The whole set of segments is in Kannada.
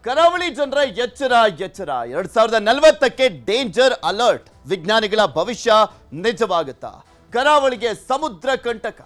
ಕರಾವಳಿ ಜನರ ಎಚ್ಚರ ಎಚ್ಚರ ಎರಡ್ ಸಾವಿರದ ನಲವತ್ತಕ್ಕೆ ಡೇಂಜರ್ ಅಲರ್ಟ್ ವಿಜ್ಞಾನಿಗಳ ಭವಿಷ್ಯ ನಿಜವಾಗುತ್ತಾ ಕರಾವಳಿಗೆ ಸಮುದ್ರ ಕಂಟಕ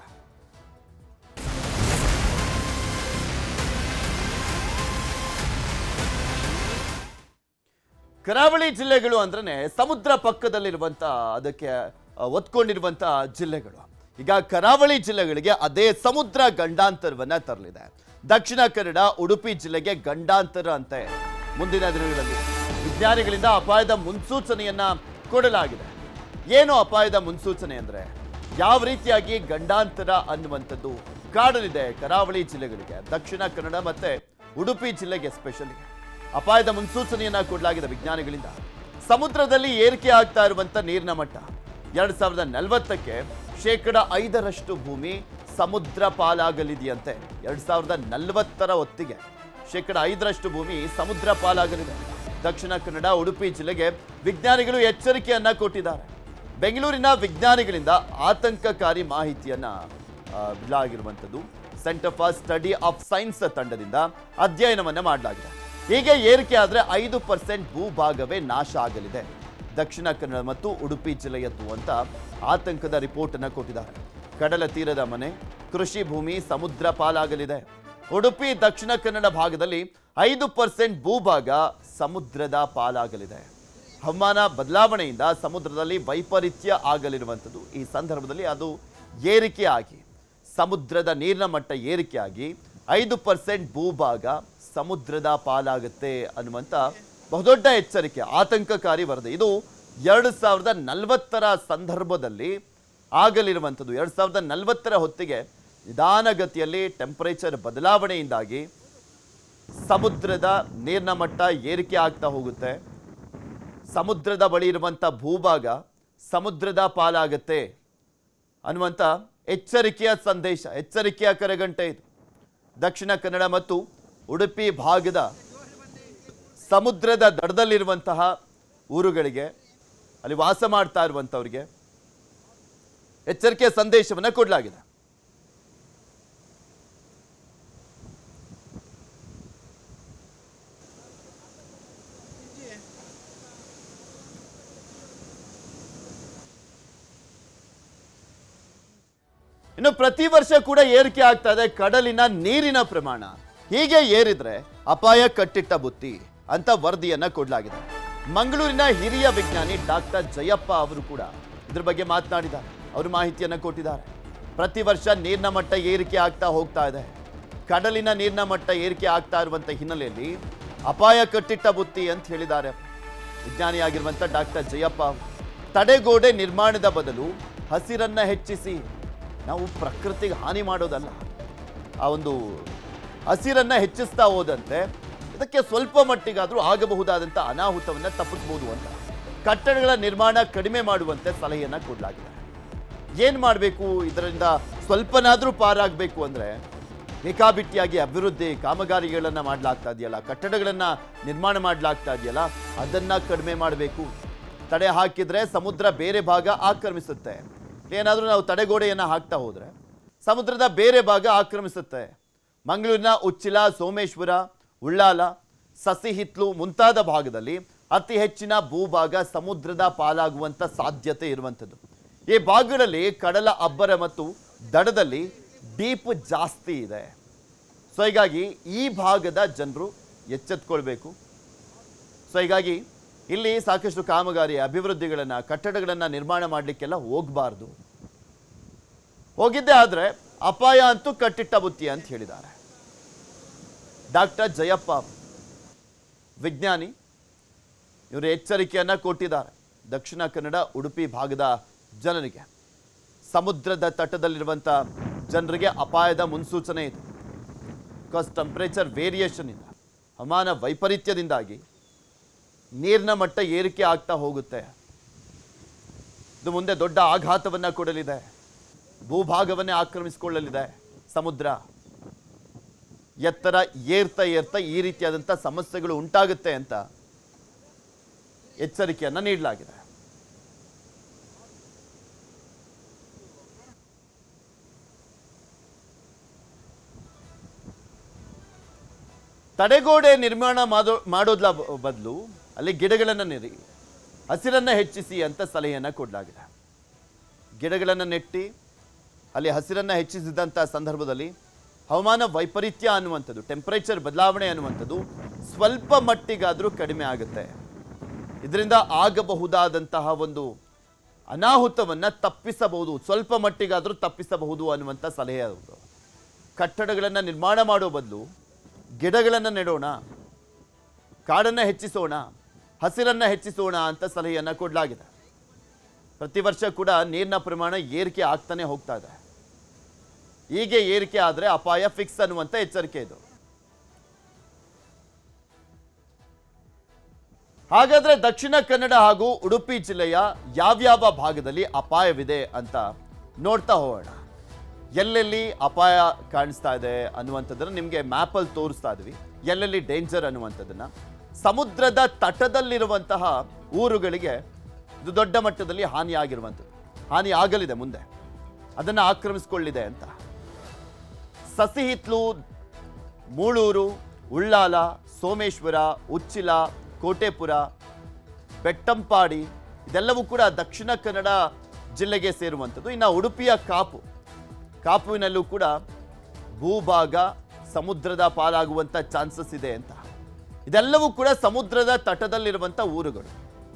ಕರಾವಳಿ ಜಿಲ್ಲೆಗಳು ಅಂದ್ರೆ ಸಮುದ್ರ ಪಕ್ಕದಲ್ಲಿರುವಂತ ಅದಕ್ಕೆ ಆ, ಒತ್ಕೊಂಡಿರುವಂತ ಜಿಲ್ಲೆಗಳು ಈಗ ಕರಾವಳಿ ಜಿಲ್ಲೆಗಳಿಗೆ ಅದೇ ಸಮುದ್ರ ಗಂಡಾಂತರವನ್ನ ತರಲಿದೆ ದಕ್ಷಿಣ ಕನ್ನಡ ಉಡುಪಿ ಜಿಲ್ಲೆಗೆ ಗಂಡಾಂತರ ಅಂತೆ ಮುಂದಿನ ದಿನಗಳಲ್ಲಿ ವಿಜ್ಞಾನಿಗಳಿಂದ ಅಪಾಯದ ಮುನ್ಸೂಚನೆಯನ್ನ ಕೊಡಲಾಗಿದೆ ಏನು ಅಪಾಯದ ಮುನ್ಸೂಚನೆ ಅಂದ್ರೆ ಯಾವ ರೀತಿಯಾಗಿ ಗಂಡಾಂತರ ಅನ್ನುವಂಥದ್ದು ಕಾಡಲಿದೆ ಕರಾವಳಿ ಜಿಲ್ಲೆಗಳಿಗೆ ದಕ್ಷಿಣ ಕನ್ನಡ ಮತ್ತೆ ಉಡುಪಿ ಜಿಲ್ಲೆಗೆ ಸ್ಪೆಷಲಿ ಅಪಾಯದ ಮುನ್ಸೂಚನೆಯನ್ನ ಕೊಡಲಾಗಿದೆ ವಿಜ್ಞಾನಿಗಳಿಂದ ಸಮುದ್ರದಲ್ಲಿ ಏರಿಕೆ ಆಗ್ತಾ ಇರುವಂತ ನೀರಿನ ಮಟ್ಟ ಎರಡ್ ಸಾವಿರದ ನಲವತ್ತಕ್ಕೆ ಶೇಕಡ ಐದರಷ್ಟು ಭೂಮಿ ಸಮುದ್ರ ಪಾಲಾಗಲಿದೆಯಂತೆ ಎರಡ್ ಸಾವಿರದ ನಲವತ್ತರ ಹೊತ್ತಿಗೆ ಶೇಕಡ ಐದರಷ್ಟು ಭೂಮಿ ಸಮುದ್ರ ಪಾಲಾಗಲಿದೆ ದಕ್ಷಿಣ ಕನ್ನಡ ಉಡುಪಿ ಜಿಲ್ಲೆಗೆ ವಿಜ್ಞಾನಿಗಳು ಎಚ್ಚರಿಕೆಯನ್ನ ಕೊಟ್ಟಿದ್ದಾರೆ ಬೆಂಗಳೂರಿನ ವಿಜ್ಞಾನಿಗಳಿಂದ ಆತಂಕಕಾರಿ ಮಾಹಿತಿಯನ್ನ ಆ, ಬಿಡಲಾಗಿರುವಂಥದ್ದು centre for study of science ತಂಡದಿಂದ ಅಧ್ಯಯನವನ್ನ ಮಾಡಲಾಗಿದೆ ಹೀಗೆ ಏರಿಕೆ ಆದರೆ ಐದು ಪರ್ಸೆಂಟ್ ಭೂಭಾಗವೇ ನಾಶ ಆಗಲಿದೆ ದಕ್ಷಿಣ ಕನ್ನಡ ಮತ್ತು ಉಡುಪಿ ಜಿಲ್ಲೆಯದ್ದು ಅಂತ ಆತಂಕದ ರಿಪೋರ್ಟ್ ಅನ್ನ ಕೊಟ್ಟಿದ್ದಾರೆ ಕಡಲ ತೀರದ ಮನೆ ಕೃಷಿ ಭೂಮಿ ಸಮುದ್ರ ಪಾಲಾಗಲಿದೆ ಉಡುಪಿ ದಕ್ಷಿಣ ಕನ್ನಡ ಭಾಗದಲ್ಲಿ ಐದು ಪರ್ಸೆಂಟ್ ಭೂಭಾಗ ಸಮುದ್ರದ ಪಾಲಾಗಲಿದೆ ಹವಾಮಾನ ಬದಲಾವಣೆಯಿಂದ ಸಮುದ್ರದಲ್ಲಿ ವೈಪರೀತ್ಯ ಆಗಲಿರುವಂಥದ್ದು ಈ ಸಂದರ್ಭದಲ್ಲಿ ಅದು ಏರಿಕೆಯಾಗಿ ಸಮುದ್ರದ ನೀರಿನ ಮಟ್ಟ ಏರಿಕೆಯಾಗಿ ಐದು ಪರ್ಸೆಂಟ್ ಭೂಭಾಗ ಸಮುದ್ರದ ಪಾಲಾಗುತ್ತೆ ಅನ್ನುವಂಥ ಬಹುದೊಡ್ಡ ಎಚ್ಚರಿಕೆ ಆತಂಕಕಾರಿ ವರದಿ ಇದು ಎರಡು ಸಾವಿರದ ನಲವತ್ತರ ಸಂದರ್ಭದಲ್ಲಿ ಆಗಲಿರುವಂಥದ್ದು ಎರಡು ಸಾವಿರದ ನಲವತ್ತರ ಹೊತ್ತಿಗೆ ನಿಧಾನಗತಿಯಲ್ಲಿ ಟೆಂಪರೇಚರ್ ಬದಲಾವಣೆಯಿಂದಾಗಿ ಸಮುದ್ರದ ನೀರಿನ ಮಟ್ಟ ಏರಿಕೆ ಆಗ್ತಾ ಹೋಗುತ್ತೆ ಸಮುದ್ರದ ಬಳಿ ಇರುವಂಥ ಭೂಭಾಗ ಸಮುದ್ರದ ಪಾಲಾಗತ್ತೆ ಅನ್ನುವಂಥ ಎಚ್ಚರಿಕೆಯ ಸಂದೇಶ ಎಚ್ಚರಿಕೆಯ ಕರೆಗಂಟೆ ಇದು ದಕ್ಷಿಣ ಕನ್ನಡ ಮತ್ತು ಉಡುಪಿ ಭಾಗದ ಸಮುದ್ರದ ದಡದಲ್ಲಿರುವಂತಹ ಊರುಗಳಿಗೆ ಅಲ್ಲಿ ವಾಸ ಮಾಡ್ತಾ ಇರುವಂಥವ್ರಿಗೆ ಎಚ್ಚರಿಕೆಯ ಸಂದೇಶವನ್ನು ಕೊಡಲಾಗಿದೆ ಇನ್ನು ಪ್ರತಿ ವರ್ಷ ಕೂಡ ಏರಿಕೆ ಆಗ್ತಾ ಇದೆ ಕಡಲಿನ ನೀರಿನ ಪ್ರಮಾಣ ಹೀಗೆ ಏರಿದ್ರೆ ಅಪಾಯ ಕಟ್ಟಿಟ್ಟ ಬುತ್ತಿ ಅಂತ ವರದಿಯನ್ನ ಕೊಡಲಾಗಿದೆ ಮಂಗಳೂರಿನ ಹಿರಿಯ ವಿಜ್ಞಾನಿ ಡಾಕ್ಟರ್ ಜಯಪ್ಪ ಅವರು ಕೂಡ ಇದ್ರ ಬಗ್ಗೆ ಮಾತನಾಡಿದ್ದಾರೆ ಅವರು ಮಾಹಿತಿಯನ್ನ ಕೊಟ್ಟಿದ್ದಾರೆ ಪ್ರತಿ ವರ್ಷ ನೀರಿನ ಮಟ್ಟ ಏರಿಕೆ ಆಗ್ತಾ ಹೋಗ್ತಾ ಇದೆ ಕಡಲಿನ ನೀರಿನ ಮಟ್ಟ ಏರಿಕೆ ಆಗ್ತಾ ಇರುವಂತ ಹಿನ್ನೆಲೆಯಲ್ಲಿ ಅಪಾಯ ಕಟ್ಟಿಟ್ಟ ಬುತ್ತಿ ಅಂತ ಹೇಳಿದ್ದಾರೆ ವಿಜ್ಞಾನಿಯಾಗಿರುವಂಥ ಡಾಕ್ಟರ್ ಜಯಪ್ಪ ಅವರು. ತಡೆಗೋಡೆ ನಿರ್ಮಾಣದ ಬದಲು ಹಸಿರನ್ನ ಹೆಚ್ಚಿಸಿ ನಾವು ಪ್ರಕೃತಿಗೆ ಹಾನಿ ಮಾಡೋದಲ್ಲ ಆ ಒಂದು ಹಸಿರನ್ನ ಹೆಚ್ಚಿಸ್ತಾ ಹೋದಂತೆ ಇದಕ್ಕೆ ಸ್ವಲ್ಪ ಮಟ್ಟಿಗಾದರೂ ಆಗಬಹುದಾದಂಥ ಅನಾಹುತವನ್ನು ತಪ್ಪಿಸ್ಬೋದು ಅಂತ ಕಟ್ಟಡಗಳ ನಿರ್ಮಾಣ ಕಡಿಮೆ ಮಾಡುವಂತೆ ಸಲಹೆಯನ್ನ ಕೊಡಲಾಗಿದೆ ಏನು ಮಾಡಬೇಕು ಇದರಿಂದ ಸ್ವಲ್ಪನಾದರೂ ಪಾರಾಗಬೇಕು ಅಂದರೆ ಬೇಕಾಬಿಟ್ಟಿಯಾಗಿ ಅಭಿವೃದ್ಧಿ ಕಾಮಗಾರಿಗಳನ್ನು ಮಾಡಲಾಗ್ತಾ ಇದೆಯಲ್ಲ ಕಟ್ಟಡಗಳನ್ನು ನಿರ್ಮಾಣ ಮಾಡಲಾಗ್ತಾ ಇದೆಯಲ್ಲ ಅದನ್ನು ಕಡಿಮೆ ಮಾಡಬೇಕು ತಡೆ ಹಾಕಿದರೆ ಸಮುದ್ರ ಬೇರೆ ಭಾಗ ಆಕ್ರಮಿಸುತ್ತೆ ಏನಾದರೂ ನಾವು ತಡೆಗೋಡೆಯನ್ನು ಹಾಕ್ತಾ ಹೋದರೆ ಸಮುದ್ರದ ಬೇರೆ ಭಾಗ ಆಕ್ರಮಿಸುತ್ತೆ ಮಂಗಳೂರಿನ ಉಚ್ಚಿಲ ಸೋಮೇಶ್ವರ ಉಳ್ಳಾಲ ಸಸಿಹಿತ್ಲು ಮುಂತಾದ ಭಾಗದಲ್ಲಿ ಅತಿ ಹೆಚ್ಚಿನ ಭೂಭಾಗ ಸಮುದ್ರದ ಪಾಲಾಗುವಂಥ ಸಾಧ್ಯತೆ ಇರುವಂಥದ್ದು ಈ ಭಾಗಗಳಲ್ಲಿ ಕಡಲ ಅಬ್ಬರ ಮತ್ತು ದಡದಲ್ಲಿ ಡೀಪ್ ಜಾಸ್ತಿ ಇದೆ ಸೊ ಹೀಗಾಗಿ ಈ ಭಾಗದ ಜನರು ಎಚ್ಚೆತ್ಕೊಳ್ಬೇಕು ಸೊ ಹೀಗಾಗಿ ಇಲ್ಲಿ ಸಾಕಷ್ಟು ಕಾಮಗಾರಿ ಅಭಿವೃದ್ಧಿಗಳನ್ನು ಕಟ್ಟಡಗಳನ್ನು ನಿರ್ಮಾಣ ಮಾಡಲಿಕ್ಕೆಲ್ಲ ಹೋಗಬಾರ್ದು ಹೋಗಿದ್ದೇ ಆದರೆ ಅಪಾಯ ಅಂತೂ ಕಟ್ಟಿಟ್ಟ ಬುತ್ತಿ ಅಂತ ಹೇಳಿದ್ದಾರೆ ಡಾಕ್ಟರ್ ಜಯಪ್ಪ ವಿಜ್ಞಾನಿ ಇವರು ಎಚ್ಚರಿಕೆಯನ್ನ ಕೊಟ್ಟಿದ್ದಾರೆ ದಕ್ಷಿಣ ಕನ್ನಡ ಉಡುಪಿ ಭಾಗದ ಜನರಿಗೆ ಸಮುದ್ರದ ತಟದಲ್ಲಿರುವಂಥ ಜನರಿಗೆ ಅಪಾಯದ ಮುನ್ಸೂಚನೆ ಇದೆ ಬಿಕಾಸ್ ಟೆಂಪರೇಚರ್ ವೇರಿಯೇಷನ್ ಇಂದ ಹವಾಮಾನ ವೈಪರೀತ್ಯದಿಂದಾಗಿ ನೀರಿನ ಮಟ್ಟ ಏರಿಕೆ ಆಗ್ತಾ ಹೋಗುತ್ತೆ ಇದು ಮುಂದೆ ದೊಡ್ಡ ಆಘಾತವನ್ನ ಕೊಡಲಿದೆ ಭೂಭಾಗವನ್ನೇ ಆಕ್ರಮಿಸಿಕೊಳ್ಳಲಿದೆ ಸಮುದ್ರ ಎತ್ತರ ಏರ್ತಾ ಏರ್ತಾ ಈ ರೀತಿಯಾದಂಥ ಸಮಸ್ಯೆಗಳು ಉಂಟಾಗುತ್ತೆ ಅಂತ ಎಚ್ಚರಿಕೆಯನ್ನ ನೀಡಲಾಗಿದೆ ತಡೆಗೋಡೆ ನಿರ್ಮಾಣ ಮಾಡೋ ಮಾಡೋದ್ಲ ಬದಲು ಅಲ್ಲಿ ಗಿಡಗಳನ್ನು ನೆರಿ ಹಸಿರನ್ನು ಹೆಚ್ಚಿಸಿ ಅಂತ ಸಲಹೆಯನ್ನು ಕೊಡಲಾಗಿದೆ ಗಿಡಗಳನ್ನು ನೆಟ್ಟಿ ಅಲ್ಲಿ ಹಸಿರನ್ನು ಹೆಚ್ಚಿಸಿದಂಥ ಸಂದರ್ಭದಲ್ಲಿ ಹವಾಮಾನ ವೈಪರೀತ್ಯ ಅನ್ನುವಂಥದ್ದು ಟೆಂಪರೇಚರ್ ಬದಲಾವಣೆ ಅನ್ನುವಂಥದ್ದು ಸ್ವಲ್ಪ ಮಟ್ಟಿಗಾದರೂ ಕಡಿಮೆ ಆಗುತ್ತೆ ಇದರಿಂದ ಆಗಬಹುದಾದಂತಹ ಒಂದು ಅನಾಹುತವನ್ನು ತಪ್ಪಿಸಬಹುದು ಸ್ವಲ್ಪ ಮಟ್ಟಿಗಾದರೂ ತಪ್ಪಿಸಬಹುದು ಅನ್ನುವಂಥ ಸಲಹೆ ಅವರು ಕಟ್ಟಡಗಳನ್ನು ನಿರ್ಮಾಣ ಮಾಡೋ ಬದಲು ಗಿಡಗಳನ್ನು ನೆಡೋಣ ಕಾಡನ್ನು ಹೆಚ್ಚಿಸೋಣ ಹಸಿರನ್ನು ಹೆಚ್ಚಿಸೋಣ ಅಂತ ಸಲಹೆಯನ್ನು ಕೊಡಲಾಗಿದೆ ಪ್ರತಿ ವರ್ಷ ಕೂಡ ನೀರಿನ ಪ್ರಮಾಣ ಏರಿಕೆ ಆಗ್ತಾನೆ ಹೋಗ್ತಾ ಇದೆ ಹೀಗೆ ಏರಿಕೆ ಆದರೆ ಅಪಾಯ ಫಿಕ್ಸ್ ಅನ್ನುವಂಥ ಎಚ್ಚರಿಕೆ ಇದು ಹಾಗಾದ್ರೆ ದಕ್ಷಿಣ ಕನ್ನಡ ಹಾಗೂ ಉಡುಪಿ ಜಿಲ್ಲೆಯ ಯಾವ್ಯಾವ ಭಾಗದಲ್ಲಿ ಅಪಾಯವಿದೆ ಅಂತ ನೋಡ್ತಾ ಹೋಗೋಣ ಎಲ್ಲೆಲ್ಲಿ ಅಪಾಯ ಕಾಣಿಸ್ತಾ ಇದೆ ಅನ್ನುವಂಥದ್ದನ್ನು ನಿಮಗೆ ಮ್ಯಾಪಲ್ಲಿ ತೋರಿಸ್ತಾ ಇದ್ವಿ ಎಲ್ಲೆಲ್ಲಿ ಡೇಂಜರ್ ಅನ್ನುವಂಥದ್ದನ್ನ ಸಮುದ್ರದ ತಟದಲ್ಲಿರುವಂತಹ ಊರುಗಳಿಗೆ ಇದು ದೊಡ್ಡ ಮಟ್ಟದಲ್ಲಿ ಹಾನಿ ಆಗಿರುವಂಥದ್ದು ಹಾನಿ ಆಗಲಿದೆ ಮುಂದೆ ಅದನ್ನು ಆಕ್ರಮಿಸಿಕೊಳ್ಳಿದೆ ಅಂತ ಸಸಿಹಿತ್ಲು ಮೂಳೂರು ಉಳ್ಳಾಲ ಸೋಮೇಶ್ವರ ಉಚ್ಚಿಲ ಕೋಟೆಪುರ ಬೆಟ್ಟಂಪಾಡಿ ಇದೆಲ್ಲವೂ ಕೂಡ ದಕ್ಷಿಣ ಕನ್ನಡ ಜಿಲ್ಲೆಗೆ ಸೇರುವಂಥದ್ದು ಇನ್ನು ಉಡುಪಿಯ ಕಾಪು ಕಾಪುವಿನಲ್ಲೂ ಕೂಡ ಭೂಭಾಗ ಸಮುದ್ರದ ಪಾಲಾಗುವಂಥ ಚಾನ್ಸಸ್ ಇದೆ ಅಂತ ಇದೆಲ್ಲವೂ ಕೂಡ ಸಮುದ್ರದ ತಟದಲ್ಲಿರುವಂಥ ಊರುಗಳು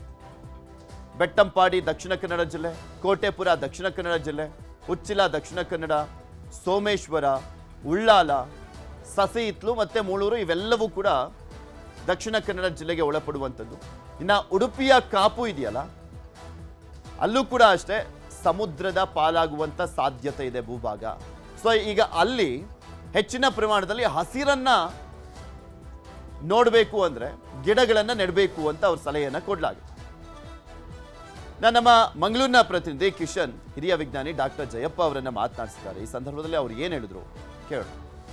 ಬೆಟ್ಟಂಪಾಡಿ ದಕ್ಷಿಣ ಕನ್ನಡ ಜಿಲ್ಲೆ ಕೋಟೆಪುರ ದಕ್ಷಿಣ ಕನ್ನಡ ಜಿಲ್ಲೆ ಉಚ್ಚಿಲ ದಕ್ಷಿಣ ಕನ್ನಡ ಸೋಮೇಶ್ವರ ಉಳ್ಳಾಲ ಸಸಿಹಿತ್ಲು ಮತ್ತು ಮೂಳೂರು ಇವೆಲ್ಲವೂ ಕೂಡ ದಕ್ಷಿಣ ಕನ್ನಡ ಜಿಲ್ಲೆಗೆ ಒಳಪಡುವಂಥದ್ದು ಇನ್ನು ಉಡುಪಿಯ ಕಾಪು ಇದೆಯಲ್ಲ ಅಲ್ಲೂ ಕೂಡ ಅಷ್ಟೇ ಸಮುದ್ರದ ಪಾಲಾಗುವಂಥ ಸಾಧ್ಯತೆ ಇದೆ ಭೂಭಾಗ ಸೊ ಈಗ ಅಲ್ಲಿ ಹೆಚ್ಚಿನ ಪ್ರಮಾಣದಲ್ಲಿ ಹಸಿರನ್ನ ನೋಡಬೇಕು ಅಂದ್ರೆ ಗಿಡಗಳನ್ನು ನೆಡಬೇಕು ಅಂತ ಅವ್ರ ಸಲಹೆಯನ್ನ ಕೊಡಲಾಗಿದೆ ನಾನು ನಮ್ಮ ಮಂಗಳೂರಿನ ಪ್ರತಿನಿಧಿ ಕಿಶನ್ ಹಿರಿಯ ವಿಜ್ಞಾನಿ ಡಾಕ್ಟರ್ ಜಯಪ್ಪ ಅವರನ್ನ ಮಾತನಾಡಿಸಿದ್ದಾರೆ ಈ ಸಂದರ್ಭದಲ್ಲಿ ಅವ್ರು ಏನು ಹೇಳಿದ್ರು ಕೇಳೋಣ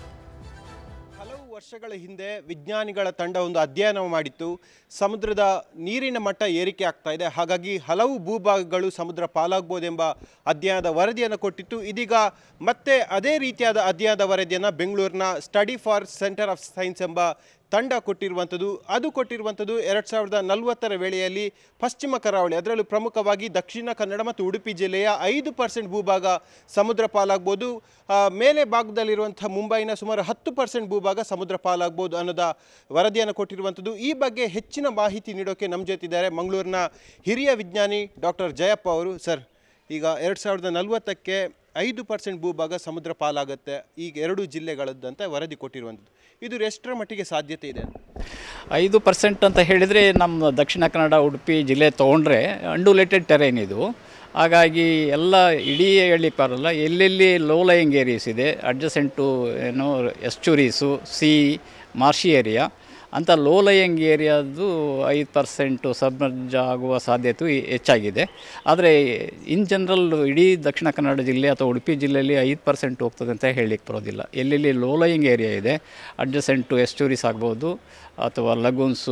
ಹಲವು ವರ್ಷಗಳ ಹಿಂದೆ ವಿಜ್ಞಾನಿಗಳ ತಂಡ ಒಂದು ಅಧ್ಯಯನ ಮಾಡಿತ್ತು ಸಮುದ್ರದ ನೀರಿನ ಮಟ್ಟ ಏರಿಕೆ ಆಗ್ತಾ ಇದೆ ಹಾಗಾಗಿ ಹಲವು ಭೂಭಾಗಗಳು ಸಮುದ್ರ ಪಾಲಾಗ್ಬೋದೆಂಬ ಅಧ್ಯಯನದ ವರದಿಯನ್ನು ಕೊಟ್ಟಿತ್ತು ಇದೀಗ ಮತ್ತೆ ಅದೇ ರೀತಿಯಾದ ಅಧ್ಯಯನದ ವರದಿಯನ್ನು ಬೆಂಗಳೂರಿನ study for centre of science ಎಂಬ ತಂಡ ಕೊಟ್ಟಿರುವಂಥದ್ದು ಅದು ಕೊಟ್ಟಿರುವಂಥದ್ದು ಎರಡು ಸಾವಿರದ ನಲವತ್ತರ ವೇಳೆಯಲ್ಲಿ ಪಶ್ಚಿಮ ಕರಾವಳಿ ಅದರಲ್ಲೂ ಪ್ರಮುಖವಾಗಿ ದಕ್ಷಿಣ ಕನ್ನಡ ಮತ್ತು ಉಡುಪಿ ಜಿಲ್ಲೆಯ ಐದು ಪರ್ಸೆಂಟ್ ಭೂಭಾಗ ಸಮುದ್ರ ಪಾಲಾಗ್ಬೋದು ಆ, ಮೇಲೆ ಭಾಗದಲ್ಲಿರುವಂಥ ಮುಂಬೈನ ಸುಮಾರು ಹತ್ತು ಪರ್ಸೆಂಟ್ ಭೂಭಾಗ ಸಮುದ್ರ ಪಾಲಾಗ್ಬೋದು ಅನ್ನೋದ ವರದಿಯನ್ನು ಕೊಟ್ಟಿರುವಂಥದ್ದು ಈ ಬಗ್ಗೆ ಹೆಚ್ಚಿನ ಮಾಹಿತಿ ನೀಡೋಕೆ ನಮ್ಮ ಜೊತೆ ಇದ್ದಾರೆ ಮಂಗಳೂರಿನ ಹಿರಿಯ ವಿಜ್ಞಾನಿ ಡಾಕ್ಟರ್ ಜಯಪ್ಪ ಅವರು ಸರ್ ಈಗ ಎರಡು ಸಾವಿರದ ನಲವತ್ತಕ್ಕೆ ಐದು ಪರ್ಸೆಂಟ್ ಭೂಭಾಗ ಸಮುದ್ರ ಪಾಲಾಗುತ್ತೆ ಈಗ ಎರಡು ಜಿಲ್ಲೆಗಳದ್ದಂತ ವರದಿ ಕೊಟ್ಟಿರುವಂಥದ್ದು ಇದು ಎಷ್ಟರ ಮಟ್ಟಿಗೆ ಸಾಧ್ಯತೆ ಇದೆ ಐದು ಪರ್ಸೆಂಟ್ ಅಂತ ಹೇಳಿದರೆ ನಮ್ಮ ದಕ್ಷಿಣ ಕನ್ನಡ ಉಡುಪಿ ಜಿಲ್ಲೆ ತೊಗೊಂಡ್ರೆ ಅಂಡುಲೇಟೆಡ್ ಟೆರೈನ್ ಇದು ಹಾಗಾಗಿ ಎಲ್ಲ ಇಡೀ ಹೇಳಿಕ್ಕಾರಲ್ಲ ಎಲ್ಲೆಲ್ಲಿ ಲೋ ಲಯಿಂಗ್ ಏರಿಯಾಸ್ ಇದೆ ಅಡ್ಜಸೆಂಟ್ ಟು ಏನು ಎಸ್ಚುರೀಸು ಸಿ ಮಾರ್ಷಿ ಏರಿಯಾ ಅಂತ ಲೋ ಲಯಿಂಗ್ ಏರಿಯಾದು ಐದು ಪರ್ಸೆಂಟು ಸಬ್ಮರ್ಜ್ ಆಗುವ ಸಾಧ್ಯತೆ ಹೆಚ್ಚಾಗಿದೆ ಆದರೆ ಇನ್ ಜನರಲ್ ಇಡೀ ದಕ್ಷಿಣ ಕನ್ನಡ ಜಿಲ್ಲೆ ಅಥವಾ ಉಡುಪಿ ಜಿಲ್ಲೆಯಲ್ಲಿ ಐದು ಪರ್ಸೆಂಟ್ ಹೋಗ್ತದೆ ಅಂತ ಹೇಳಲಿಕ್ಕೆ ಬರೋದಿಲ್ಲ ಎಲ್ಲೆಲ್ಲಿ ಲೋ ಲಯಿಂಗ್ ಏರಿಯಾ ಇದೆ ಅಡ್ಜಸೆಂಟ್ ಟು ಎಸ್ಟೂರೀಸ್ ಆಗ್ಬೋದು ಅಥವಾ ಲಗೂನ್ಸು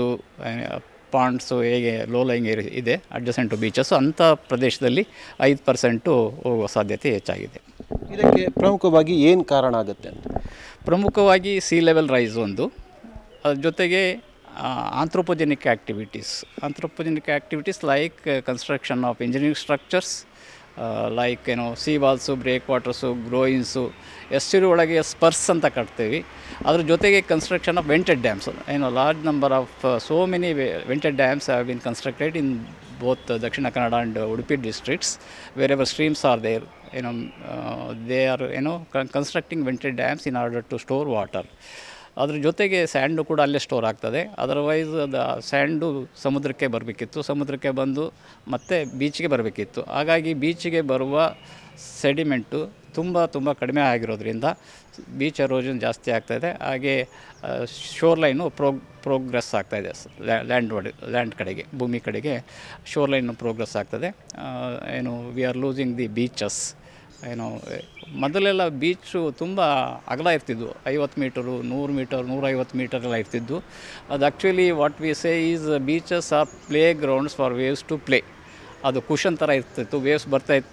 ಪಾಂಡ್ಸು ಹೇಗೆ ಲೋ ಲೈಂಗ್ ಏರಿಯಾ ಇದೆ ಅಡ್ಜಸೆಂಟ್ ಟು ಬೀಚಸ್ಸು ಅಂಥ ಪ್ರದೇಶದಲ್ಲಿ ಐದು ಪರ್ಸೆಂಟು ಹೋಗುವ ಸಾಧ್ಯತೆ ಹೆಚ್ಚಾಗಿದೆ ಇದಕ್ಕೆ ಪ್ರಮುಖವಾಗಿ ಏನು ಕಾರಣ ಆಗುತ್ತೆ ಅಂತ ಪ್ರಮುಖವಾಗಿ ಸಿ ಲೆವೆಲ್ ರೈಸ್ ಒಂದು ಅದ್ರ ಜೊತೆಗೆ anthropogenic activities anthropogenic activities like construction of engineering structures like ಏನೋ sea walls breakwaters groynes ಎಸ್ಟಿರು ಒಳಗೆ ಸ್ಪರ್ಸ್ ಅಂತ ಕಟ್ತೀವಿ ಅದ್ರ ಜೊತೆಗೆ ಕನ್ಸ್ಟ್ರಕ್ಷನ್ ಆಫ್ ವೆಂಟೆಡ್ ಡ್ಯಾಮ್ಸ್ ಏನೋ large number of so many vented dams have been constructed in both Dakshina Kannada and Udupi districts wherever streams are there ಏನೋ ದೇ ಆರ್ ಏನೋ constructing vented dams in order to store water ಅದ್ರ ಜೊತೆಗೆ ಸ್ಯಾಂಡು ಕೂಡ ಅಲ್ಲೇ ಸ್ಟೋರ್ ಆಗ್ತದೆ ಅದರ್ವೈಸ್ ಅದು ಸ್ಯಾಂಡು ಸಮುದ್ರಕ್ಕೆ ಬರಬೇಕಿತ್ತು ಸಮುದ್ರಕ್ಕೆ ಬಂದು ಮತ್ತೆ ಬೀಚ್ಗೆ ಬರಬೇಕಿತ್ತು ಹಾಗಾಗಿ ಬೀಚಿಗೆ ಬರುವ ಸೆಡಿಮೆಂಟು ತುಂಬ ತುಂಬ ಕಡಿಮೆ ಆಗಿರೋದ್ರಿಂದ ಬೀಚ್ ಎರೋಷನ್ ಜಾಸ್ತಿ ಆಗ್ತಾಯಿದೆ ಹಾಗೆ ಶೋರ್ ಲೈನು ಪ್ರೋಗ್ ಪ್ರೋಗ್ರೆಸ್ ಆಗ್ತಾಯಿದೆ ಲ್ಯಾಂಡ್ ಒಡೆ ಲ್ಯಾಂಡ್ ಕಡೆಗೆ ಭೂಮಿ ಕಡೆಗೆ ಶೋರ್ ಲೈನು ಪ್ರೋಗ್ರೆಸ್ ಆಗ್ತದೆ ಆ, ಏನು we are losing the beaches ಏನು ಮೊದಲೆಲ್ಲ ಬೀಚು ತುಂಬ ಅಗಲ ಇರ್ತಿದ್ವು ಐವತ್ತು ಮೀಟರು ನೂರು ಮೀಟರ್ ನೂರೈವತ್ತು ಮೀಟರ್ ಎಲ್ಲ ಇರ್ತಿದ್ದು ಅದು actually what we say is beaches are playgrounds for waves to play ಅದು ಕುಷನ್ ಥರ ಇರ್ತಿತ್ತು ವೇವ್ಸ್ ಬರ್ತಾ ಇತ್ತು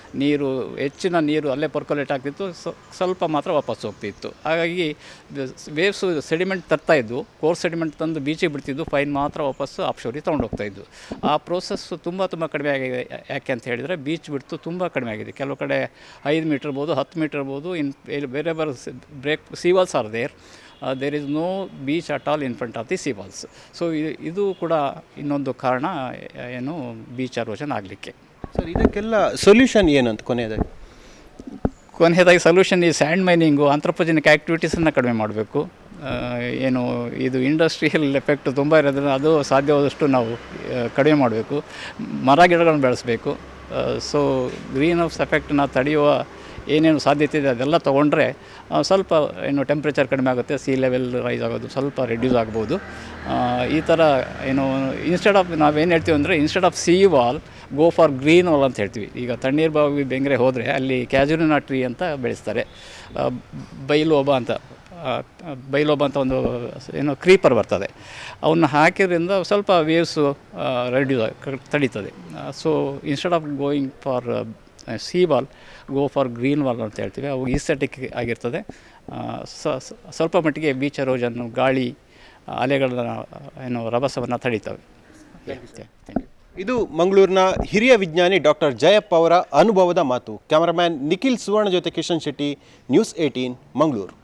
ನೀರು ಹೆಚ್ಚಿನ ನೀರು ಅಲ್ಲೇ ಪರ್ಕೊಲೇಟ್ ಆಗ್ತಿತ್ತು ಸ್ವ- ಸ್ವಲ್ಪ ಮಾತ್ರ ವಾಪಸ್ ಹೋಗ್ತಿತ್ತು ಹಾಗಾಗಿ ವೇವ್ಸು ಸೆಡಿಮೆಂಟ್ ತರ್ತಾ ಇದ್ವು ಕೋರ್ ಸೆಡಿಮೆಂಟ್ ತಂದು ಬೀಚಿಗೆ ಬಿಡ್ತಿದ್ದು ಫೈನ್ ಮಾತ್ರ ವಾಪಸ್ಸು ಆಫ್ಶೋರಿಗೆ ತೊಗೊಂಡೋಗ್ತಾ ಇದ್ದು ಆ ಪ್ರೋಸೆಸ್ಸು ತುಂಬ ತುಂಬ ಕಡಿಮೆ ಆಗಿದೆ ಯಾಕೆ ಅಂತ ಹೇಳಿದರೆ ಬೀಚ್ ಬಿಡ್ತು ತುಂಬ ಕಡಿಮೆ ಆಗಿದೆ ಕೆಲವು ಕಡೆ ಐದು ಮೀಟರ್ ಇರ್ಬೋದು ಹತ್ತು ಮೀಟರ್ ಇರ್ಬೋದು ಇನ್ ಬೇರೆ ಬೇರೆ break seawalls are there there is no beach at all in front of the sea walls so ಇದು ಕೂಡ ಇನ್ನೊಂದು ಕಾರಣ ಏನು ಬೀಚ್ ಅರೋಷನ್ ಆಗಲಿಕ್ಕೆ ಸರ್ ಇದಕ್ಕೆಲ್ಲ ಸೊಲ್ಯೂಷನ್ ಏನಂತ ಕೊನೆಯದಾಗಿ ಕೊನೆಯದಾಗಿ ಸೊಲ್ಯೂಷನ್ ಈ ಸ್ಯಾಂಡ್ ಮೈನಿಂಗು ಆಂಥ್ರೋಪೋಜೆನಿಕ್ ಆ್ಯಕ್ಟಿವಿಟೀಸನ್ನು ಕಡಿಮೆ ಮಾಡಬೇಕು ಏನು ಇದು ಇಂಡಸ್ಟ್ರಿಯಲ್ ಎಫೆಕ್ಟ್ ತುಂಬ ಇರೋದ್ರಿಂದ ಅದು ಸಾಧ್ಯವಾದಷ್ಟು ನಾವು ಆ, ಕಡಿಮೆ ಮಾಡಬೇಕು ಮರ ಗಿಡಗಳನ್ನು ಬೆಳೆಸಬೇಕು ಸೊ ಗ್ರೀನ್ ಹೌಸ್ ಎಫೆಕ್ಟನ್ನ ತಡೆಯುವ ಏನೇನು ಸಾಧ್ಯತೆ ಇದೆ ಅದೆಲ್ಲ ತೊಗೊಂಡ್ರೆ ಆ, ಸ್ವಲ್ಪ ಏನು ಟೆಂಪ್ರೇಚರ್ ಕಡಿಮೆ ಆಗುತ್ತೆ ಸಿ ಲೆವೆಲ್ ರೈಸ್ ಆಗೋದು ಸ್ವಲ್ಪ ರೆಡ್ಯೂಸ್ ಆಗ್ಬೋದು ಆ, ಈ ಥರ ಏನು ಇನ್ಸ್ಟೆಡ್ ಆಫ್ ನಾವೇನು ಹೇಳ್ತೀವಿ ಅಂದರೆ instead of sea wall go for green wall ಅಂತ ಹೇಳ್ತೀವಿ ಈಗ ತಣ್ಣೀರು ಬಾವಿ ಬೆಂಗ್ರೆ ಹೋದರೆ ಅಲ್ಲಿ ಕ್ಯಾಜುರಿನಾ ಟ್ರೀ ಅಂತ ಬೆಳೆಸ್ತಾರೆ ಆ, ಬೈಲೋಬ ಅಂತ ಆ, ಬೈಲೋಬ ಅಂತ ಒಂದು ಏನೋ ಕ್ರೀಪರ್ ಬರ್ತದೆ ಅವನ್ನ ಹಾಕಿದ್ರಿಂದ ಸ್ವಲ್ಪ ವೇವ್ಸು ರೆಡ್ಯೂಸ್ ತಡೀತದೆ so instead of going for sea wall go for green wall ಅಂತ ಹೇಳ್ತೀವಿ ಅವು ಈಸ್ಥೆಟಿಕ್ ಆಗಿರ್ತದೆ ಆ, ಸ- ಸ- ಸ್ವಲ್ಪ ಮಟ್ಟಿಗೆ ಬೀಚ್ ಎರೋಜನ್ನು ಗಾಳಿ ಅಲೆಗಳ ಏನು ರಭಸವನ್ನು ತಡೀತವೆ ಥ್ಯಾಂಕ್ ಯು ಇದು ಮಂಗಳೂರಿನ ಹಿರಿಯ ವಿಜ್ಞಾನಿ ಡಾಕ್ಟರ್ ಜಯಪ್ಪ ಅವರ ಅನುಭವದ ಮಾತು ಕ್ಯಾಮರಾಮ್ಯಾನ್ ನಿಖಿಲ್ ಸುವರ್ಣ ಜೊತೆ ಕಿಶನ್ ಶೆಟ್ಟಿ ನ್ಯೂಸ್ ಏಯ್ಟೀನ್ ಮಂಗಳೂರು